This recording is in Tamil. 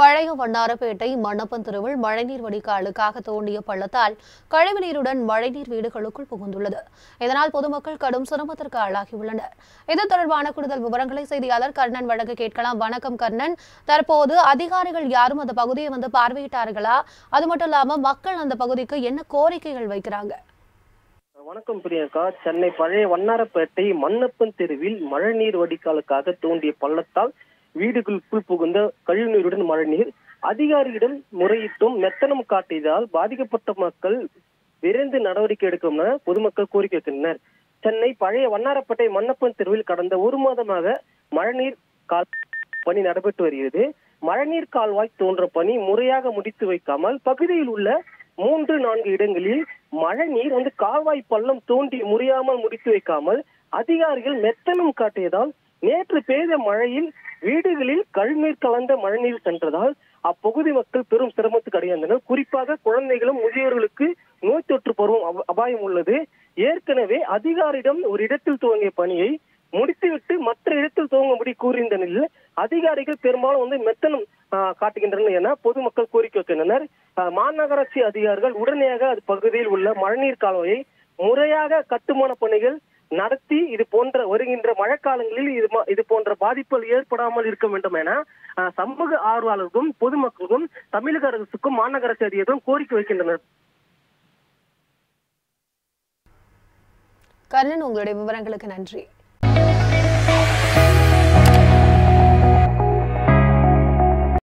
பழைய வண்ணாரப்பேட்டை மணப்பன் தெருவில் மழைநீர் வடிகாலுக்காக தோண்டிய பள்ளத்தால் கழிவுநீருடன் மழைநீர் வீடுகளுக்குள் புகுந்துள்ளது இதனால் பொதுமக்கள் கடும் சிரமத்திற்கு ஆளாகியுள்ளனர் இது தொடர்பான கூடுதல் விவரங்களை செய்தியாளர் கர்ணன் வழங்க கேட்கலாம் வணக்கம் கர்ணன் தற்போது அதிகாரிகள் யாரும் அந்த பகுதியை வந்து பார்வையிட்டார்களா அது மட்டும் இல்லாம மக்கள் அந்த பகுதிக்கு என்ன கோரிக்கைகள் வைக்கிறாங்க வணக்கம் பிரியங்கா சென்னை பழைய வண்ணாரப்பேட்டை மன்னப்பன் தெருவில் மழைநீர் வடிகாலுக்காக தோண்டிய பள்ளத்தால் வீடுகளுக்குள் புகுந்த கழிவுநீருடன் மழைநீர் அதிகாரியிடம் முறையிட்டும் மெத்தனம் காட்டியதால் பாதிக்கப்பட்ட மக்கள் விரைந்து நடவடிக்கை எடுக்கும் என பொதுமக்கள் கோரிக்கை வைக்கின்றனர் சென்னை பழைய வண்ணாரப்பேட்டை மன்னப்பன் தெருவில் கடந்த ஒரு மாதமாக மழைநீர் கால் பணி நடைபெற்று வருகிறது மழைநீர் கால்வாய் தோன்ற பணி முறையாக முடித்து வைக்காமல் பகுதியில் உள்ள மூன்று நான்கு இடங்களில் மழை நீர் வந்து கால்வாய் பள்ளம் தோண்டி முடியாமல் முடித்து வைக்காமல் அதிகாரிகள் மெத்தனம் காட்டியதால் நேற்று பெய்த மழையில் வீடுகளில் கழிநீர் கலந்த மழைநீர் சென்றதால் அப்பகுதி மக்கள் பெரும் சிரமத்துக்கு அடைந்தனர் குறிப்பாக குழந்தைகளும் முதியோர்களுக்கு நோய் தொற்று பருவம் அப- அபாயம் உள்ளது ஏற்கனவே அதிகாரியிடம் ஒரு இடத்தில் துவங்கிய பணியை முடித்துவிட்டு மற்ற இடத்தில் துவங்கும்படி கூறியிருந்த நிலையில் அதிகாரிகள் பெரும்பாலும் வந்து மெத்தனம் ஆஹ், காட்டுகின்றனர் என பொதுமக்கள் கோரிக்கை வைக்கின்றனர் ஆஹ், மாநகராட்சி அதிகாரிகள் உடனடியாக அது பகுதியில் உள்ள மழைநீர் கால்வாயை முறையாக கட்டுமான பணிகள் நடத்தி இது போன்ற வருகின்ற மழைக்காலங்களில் இது ம- இது போன்ற பாதிப்புகள் ஏற்படாமல் இருக்க வேண்டும் என ஆஹ், சமூக ஆர்வலர்களுக்கும் பொதுமக்களுக்கும் தமிழக அரசுக்கும் மாநகராட்சி அதிகாரிகளும் கோரிக்கை வைக்கின்றனர் கர்ணன் உங்களுடைய விவரங்களுக்கு நன்றி